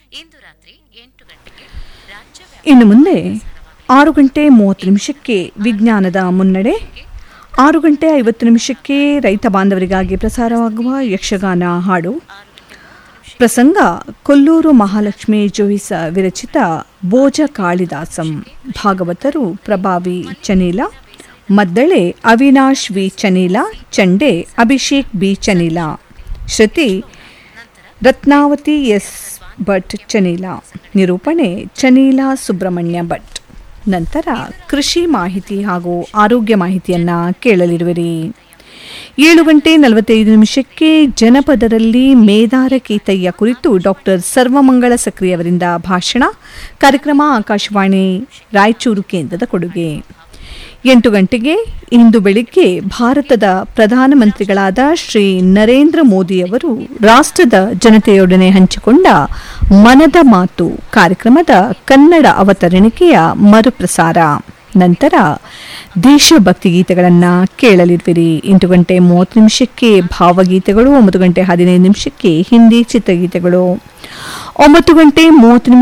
ಇಂದು ರಾತ್ರಿ ಎಂಟು ಗಂಟೆಗೆ ರಾಜ್ಯ ಇನ್ನು ಮುಂದೆ ಆರು ಗಂಟೆ ಮೂವತ್ತು ನಿಮಿಷಕ್ಕೆ ವಿಜ್ಞಾನದ ಮುನ್ನಡೆ ಆರು ಗಂಟೆ ಐವತ್ತು ನಿಮಿಷಕ್ಕೆ ರೈತ ಬಾಂಧವರಿಗಾಗಿ ಪ್ರಸಾರವಾಗುವ ಯಕ್ಷಗಾನ ಹಾಡು ಪ್ರಸಂಗ ಕೊಲ್ಲೂರು ಮಹಾಲಕ್ಷ್ಮಿ ಜೋಯಿಸ ವಿರಚಿತ ಬೋಜ ಕಾಳಿದಾಸಂ ಭಾಗವತರು ಪ್ರಭಾವಿ ಚನೀಲ ಮದ್ದಳೆ ಅವಿನಾಶ್ ವಿ ಚನೀಲ ಚಂಡೆ ಅಭಿಷೇಕ್ ಬಿ ಚನೀಲ ಶ್ರುತಿ ರತ್ನಾವತಿ ಎಸ್ ಭಟ್ ಚನೀಲ ನಿರೂಪಣೆ ಚನೀಲ ಸುಬ್ರಹ್ಮಣ್ಯ ಭಟ್ ನಂತರ ಕೃಷಿ ಮಾಹಿತಿ ಹಾಗೂ ಆರೋಗ್ಯ ಮಾಹಿತಿಯನ್ನ ಕೇಳಲಿರುವಿರಿ ಏಳು ಗಂಟೆ ನಲವತ್ತೈದು ನಿಮಿಷಕ್ಕೆ ಜನಪದರಲ್ಲಿ ಮೇದಾರ ಕೀತಯ್ಯ ಕುರಿತು ಡಾಕ್ಟರ್ ಸರ್ವಮಂಗಳ ಸಕ್ರಿಯವರಿಂದ ಭಾಷಣ ಕಾರ್ಯಕ್ರಮ ಆಕಾಶವಾಣಿ ರಾಯಚೂರು ಕೇಂದ್ರದ ಕೊಡುಗೆ ಎಂಟು ಗಂಟೆಗೆ ಇಂದು ಬೆಳಿಗ್ಗೆ ಭಾರತದ ಪ್ರಧಾನಮಂತ್ರಿಗಳಾದ ಶ್ರೀ ನರೇಂದ್ರ ಮೋದಿಯವರು ರಾಷ್ಟ್ರದ ಜನತೆಯೊಡನೆ ಹಂಚಿಕೊಂಡ ಮನದ ಮಾತು ಕಾರ್ಯಕ್ರಮದ ಕನ್ನಡ ಅವತರಣಿಕೆಯ ಮರುಪ್ರಸಾರ ನಂತರ ದೇಶಭಕ್ತಿ ಗೀತೆಗಳನ್ನು ಕೇಳಲಿರುವಿರಿ ಎಂಟು ಗಂಟೆ ಮೂವತ್ತು ನಿಮಿಷಕ್ಕೆ ಭಾವಗೀತೆಗಳು ಒಂಬತ್ತು ಗಂಟೆ ಹದಿನೈದು ನಿಮಿಷಕ್ಕೆ ಹಿಂದಿ ಚಿತ್ರಗೀತೆಗಳು ಒಂಬತ್ತು ಗಂಟೆ ಮೂವತ್ತು ನಿಮಿಷ